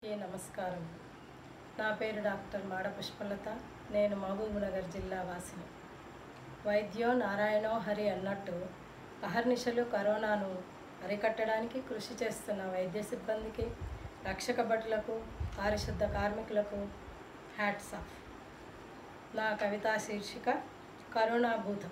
అందరికీ నమస్కారం నా పేరు డాక్టర్ మాడ పుష్పలత నేను మహబూబ్నగర్ జిల్లా వాసిని వైద్యో నారాయణో హరి అన్నట్టు అహర్నిశలు కరోనాను అరికట్టడానికి కృషి చేస్తున్న వైద్య సిబ్బందికి రక్షక భటులకు పారిశుద్ధ కార్మికులకు హ్యాట్స్ ఆఫ్ నా కవితా శీర్షిక కరోనా భూతం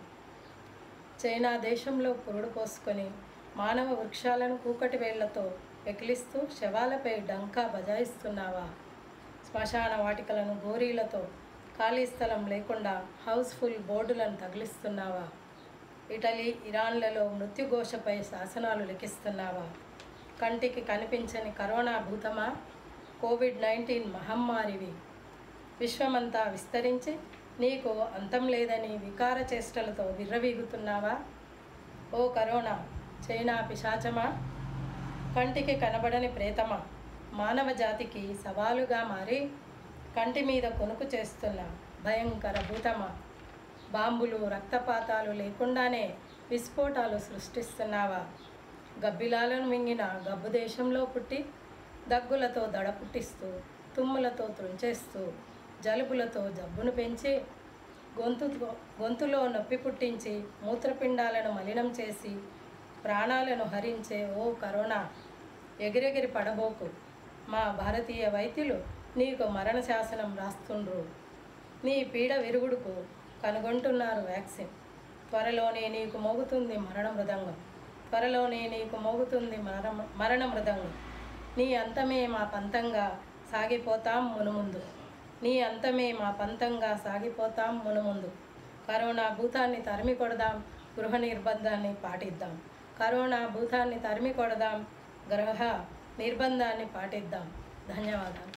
చైనా దేశంలో పురుడు పోసుకొని మానవ వృక్షాలను కూకటి వేళ్లతో పెకిలిస్తూ శవాలపై డంకా బజాయిస్తున్నావా శ్మశాన వాటికలను గోరీలతో ఖాళీ స్థలం లేకుండా హౌస్ఫుల్ బోర్డులను తగిలిస్తున్నావా ఇటలీ ఇరాన్లలో మృత్యుఘోషపై శాసనాలు లిఖిస్తున్నావా కంటికి కనిపించని కరోనా భూతమా కోవిడ్ నైన్టీన్ మహమ్మారివి విశ్వమంతా విస్తరించి నీకు అంతం లేదని వికార చేష్టలతో విర్రవీగుతున్నావా ఓ కరోనా చైనా పిశాచమా కంటికి కనబడని ప్రేతమా మానవ జాతికి సవాలుగా మారి కంటి మీద కొనుకు చేస్తున్న భయంకర భూతమా బాంబులు రక్తపాతాలు లేకుండానే విస్ఫోటాలు సృష్టిస్తున్నావా గబ్బిలాలను మింగిన గబ్బు దేశంలో పుట్టి దగ్గులతో దడ పుట్టిస్తూ తుమ్ములతో తుంచేస్తూ జలుబులతో జబ్బును పెంచి గొంతు గొంతులో నొప్పి పుట్టించి మూత్రపిండాలను మలినం చేసి ప్రాణాలను హరించే ఓ కరోనా ఎగిరెగిరి పడబోకు మా భారతీయ వైద్యులు నీకు మరణ శాసనం రాస్తుండ్రు నీ పీడ విరుగుడుకు కనుగొంటున్నారు వ్యాక్సిన్ త్వరలోనే నీకు మోగుతుంది మరణ మృదంగం త్వరలోనే నీకు మోగుతుంది మరణ మరణ మృదంగం నీ అంతమే మా పంతంగా సాగిపోతాం మునుముందు నీ అంతమే మా పంతంగా సాగిపోతాం మునుముందు కరోనా భూతాన్ని తరిమి కొడదాం గృహ నిర్బంధాన్ని పాటిద్దాం కరోనా భూతాన్ని తరిమి కొడదాం గృహ నిర్బంధాన్ని పాటిద్దాం ధన్యవాదాలు